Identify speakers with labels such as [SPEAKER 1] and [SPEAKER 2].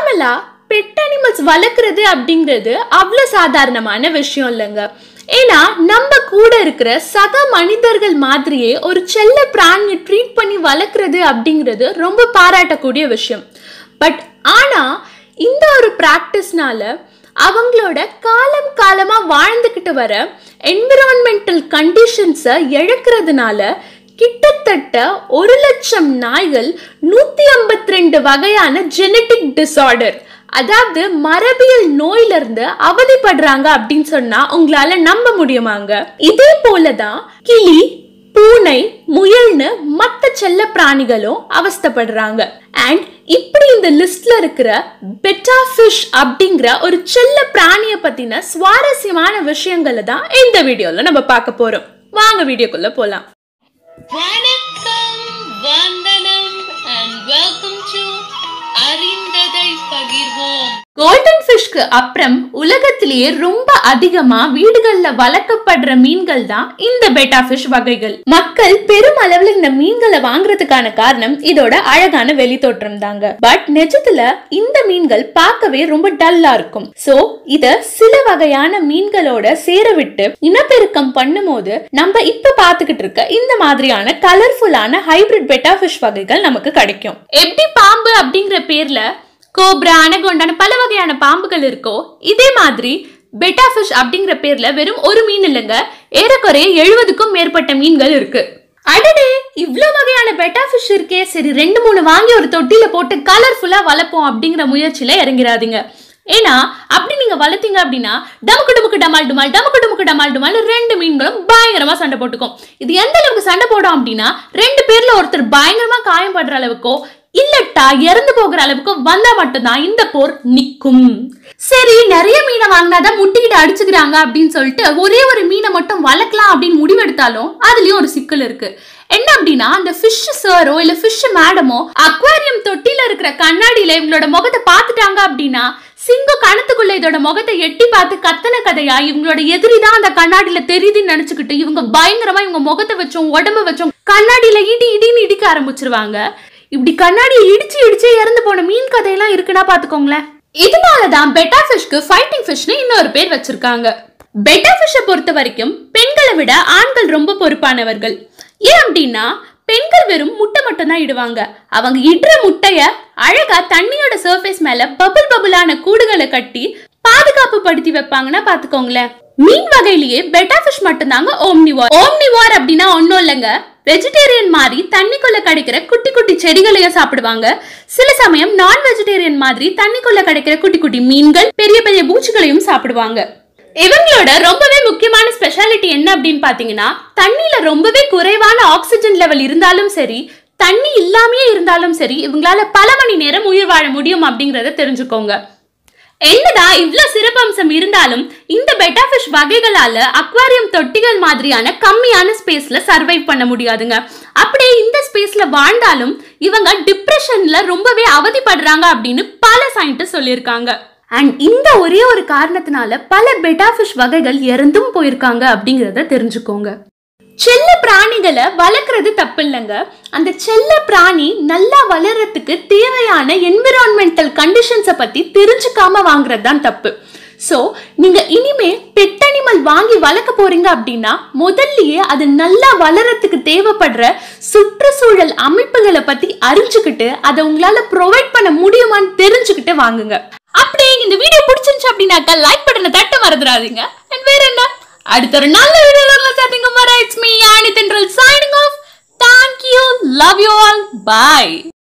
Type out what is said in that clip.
[SPEAKER 1] நார்மலா pet animals வளர்க்குறது அப்படிங்கிறது அவ்வளோ சாதாரணமான விஷயம் இல்லைங்க ஏன்னா நம்ம கூட இருக்கிற சக மனிதர்கள் மாதிரியே ஒரு செல்ல பிராணியை ட்ரீட் பண்ணி வளர்க்குறது அப்படிங்கிறது ரொம்ப பாராட்டக்கூடிய விஷயம் பட் ஆனால் இந்த ஒரு ப்ராக்டிஸ்னால அவங்களோட காலம் காலமாக வாழ்ந்துக்கிட்டு வர என்விரான்மெண்டல் கண்டிஷன்ஸை இழக்கிறதுனால கிட்டத்தட்ட ஒரு லட்சம் நாய்கள் நூற்றி ஐம்பத்தி ரெண்டு வகையான ஜெனட்டிக் டிசார்டர் அதாவது மரபியல் நோயில இருந்து அவதிப்படுறாங்க அப்படின்னு சொன்னா உங்களால நம்ப முடியுமாங்க இதே போலதான் கிளி பூனை முயல்னு மற்ற செல்ல பிராணிகளும் அவஸ்தைப்படுறாங்க அண்ட் இப்படி இந்த லிஸ்ட்ல இருக்கிற பெட்டா ஃபிஷ் அப்படிங்கிற ஒரு செல்ல பிராணியை பத்தின சுவாரஸ்யமான விஷயங்களை தான் இந்த வீடியோல நம்ம பார்க்க போறோம் வாங்க வீடியோக்குள்ள போலாம்
[SPEAKER 2] வணக்கம் வந்தனம் அண்ட் வெல்கம் டு அறிந்ததை பகிர்வோம்
[SPEAKER 1] கோல்டன் ஃபிஷ்க்கு அப்புறம் உலகத்திலேயே ரொம்ப அதிகமா வீடுகள்ல வளர்க்கப்படுற மீன்கள் தான் இந்த பெட்டா ஃபிஷ் வகைகள் மக்கள் பெரும் அளவுல இந்த மீன்களை வாங்குறதுக்கான காரணம் இதோட அழகான வெளி தோற்றம் தாங்க பட் நிஜத்துல இந்த மீன்கள் பார்க்கவே ரொம்ப டல்லா இருக்கும் சோ இத சில வகையான மீன்களோட சேர விட்டு இனப்பெருக்கம் பண்ணும்போது நம்ம இப்ப பாத்துக்கிட்டு இருக்க இந்த மாதிரியான கலர்ஃபுல்லான ஹைபிரிட் பெட்டா ஃபிஷ் வகைகள் நமக்கு கிடைக்கும் எப்படி பாம்பு அப்படிங்கிற பேர்ல கோப்ரா அனகொண்டான பல வகையான பாம்புகள் இருக்கோ இதே மாதிரி பெட்டா ஃபிஷ் அப்படிங்கிற பேர்ல வெறும் ஒரு மீன் இல்லைங்க ஏறக்குறைய எழுபதுக்கும் மேற்பட்ட மீன்கள் இருக்கு அடடே இவ்ளோ வகையான பெட்டா ஃபிஷ் இருக்கே சரி ரெண்டு மூணு வாங்கி ஒரு தொட்டில போட்டு கலர்ஃபுல்லா வளர்ப்போம் அப்படிங்கிற முயற்சியில இறங்கிறாதீங்க ஏன்னா அப்படி நீங்க வளர்த்தீங்க அப்படின்னா டமுக்கு டுமுக்கு டமால் டுமால் டமுக்கு டுமுக்கு டமால் டுமால் ரெண்டு மீன்களும் பயங்கரமா சண்டை போட்டுக்கும் இது எந்த அளவுக்கு சண்டை போடும் அப்படின்னா ரெண்டு பேர்ல ஒருத்தர் பயங்கரமா காயப்படுற அளவுக்கோ இல்லட்டா இறந்து போகிற அளவுக்கு வந்தா மட்டும்தான் இந்த போர் நிக்கும் சரி நிறைய மீனை வாங்கினாதான் முட்டிக்கிட்டு அடிச்சுக்கிறாங்க அப்படின்னு சொல்லிட்டு ஒரே ஒரு மீனை மட்டும் வளர்க்கலாம் அப்படின்னு முடிவெடுத்தாலும் அதுலயும் ஒரு சிக்கல் இருக்கு என்ன அப்படின்னா அந்த ஃபிஷ் சாரோ இல்ல ஃபிஷ் மேடமோ அக்வாரியம் தொட்டில இருக்கிற கண்ணாடியில இவங்களோட முகத்தை பார்த்துட்டாங்க அப்படின்னா சிங்கம் கணத்துக்குள்ள இதோட முகத்தை எட்டி பார்த்து கத்தன கதையா இவங்களோட எதிரி தான் அந்த கண்ணாடியில தெரியுதுன்னு நினைச்சுக்கிட்டு இவங்க பயங்கரமா இவங்க முகத்தை வச்சோம் உடம்ப வச்சோம் கண்ணாடியில இடி இடின்னு இடிக்க ஆரம்பிச்சிருவாங்க இப்படி கண்ணாடியை இடிச்சு இடிச்சு இறந்து போன மீன் கதையெல்லாம் இருக்குன்னா பாத்துக்கோங்களேன் இதனாலதான் பெட்டா ஃபிஷ்க்கு ஃபைட்டிங் ஃபிஷ்னு இன்னொரு பேர் வச்சிருக்காங்க பெட்டா ஃபிஷ்ஷை பொறுத்த வரைக்கும் பெண்களை விட ஆண்கள் ரொம்ப பொறுப்பானவர்கள் ஏன் அப்படின்னா பெண்கள் வெறும் முட்டை மட்டும் தான் இடுவாங்க அவங்க இடுற முட்டைய அழகா தண்ணியோட சர்ஃபேஸ் மேல பபுள் பபுளான கூடுகளை கட்டி பாதுகாப்பு படுத்தி வைப்பாங்கன்னா பாத்துக்கோங்களேன் மீன் வகையிலேயே பெட்டா ஃபிஷ் மட்டும்தாங்க ஓம்னிவார் ஓம்னிவார் அப்படின்னா ஒன்றும் இல்லைங்க வெஜிடேரியன் மாதிரி தண்ணிக்குள்ள கிடைக்கிற குட்டி குட்டி செடிகளையும் சாப்பிடுவாங்க சில சமயம் நான் வெஜிடேரியன் மாதிரி தண்ணிக்குள்ள கிடைக்கிற குட்டி குட்டி மீன்கள் பெரிய பெரிய பூச்சிகளையும் சாப்பிடுவாங்க இவங்களோட ரொம்பவே முக்கியமான ஸ்பெஷாலிட்டி என்ன அப்படின்னு பாத்தீங்கன்னா தண்ணியில ரொம்பவே குறைவான ஆக்சிஜன் லெவல் இருந்தாலும் சரி தண்ணி இல்லாமயே இருந்தாலும் சரி இவங்களால பல மணி நேரம் உயிர் வாழ முடியும் அப்படிங்கறத தெரிஞ்சுக்கோங்க என்னதான் இவ்ளோ சிறப்பம்சம் இருந்தாலும் இந்த பெட்டா ஃபிஷ் வகைகளால அக்வாரியம் தொட்டிகள் மாதிரியான கம்மியான ஸ்பேஸ்ல சர்வைவ் பண்ண முடியாதுங்க அப்படியே இந்த ஸ்பேஸ்ல வாழ்ந்தாலும் இவங்க டிப்ரெஷன்ல ரொம்பவே அவதிப்படுறாங்க அப்படின்னு பல சயின்டிஸ்ட் சொல்லியிருக்காங்க அண்ட் இந்த ஒரே ஒரு காரணத்தினால பல பெட்டா ஃபிஷ் வகைகள் இறந்தும் போயிருக்காங்க அப்படிங்கிறத தெரிஞ்சுக்கோங்க செல்ல பிராணிகளை வளர்க்குறது தப்பு இல்லைங்க அந்த செல்ல பிராணி நல்லா வளர்றதுக்கு தேவையான என்விரான்மெண்டல் கண்டிஷன்ஸை பற்றி தெரிஞ்சுக்காம வாங்குறது தான் தப்பு ஸோ நீங்கள் இனிமே பெட் அனிமல் வாங்கி வளர்க்க போறீங்க அப்படின்னா முதல்லயே அது நல்லா வளரத்துக்கு தேவைப்படுற சுற்றுச்சூழல் அமைப்புகளை பற்றி அறிஞ்சுக்கிட்டு அதை உங்களால் ப்ரொவைட் பண்ண முடியுமான்னு தெரிஞ்சுக்கிட்டு வாங்குங்க அப்படியே இந்த வீடியோ பிடிச்சிருந்துச்சு அப்படின்னாக்கா லைக் பட்டனை தட்ட மறந்துடாதீங்க அண்ட் வேற என்ன அடுத்த ஒரு நல்ல வீடியோல சந்திக்கும் வர it's me Annie Thendral signing off thank you love you all by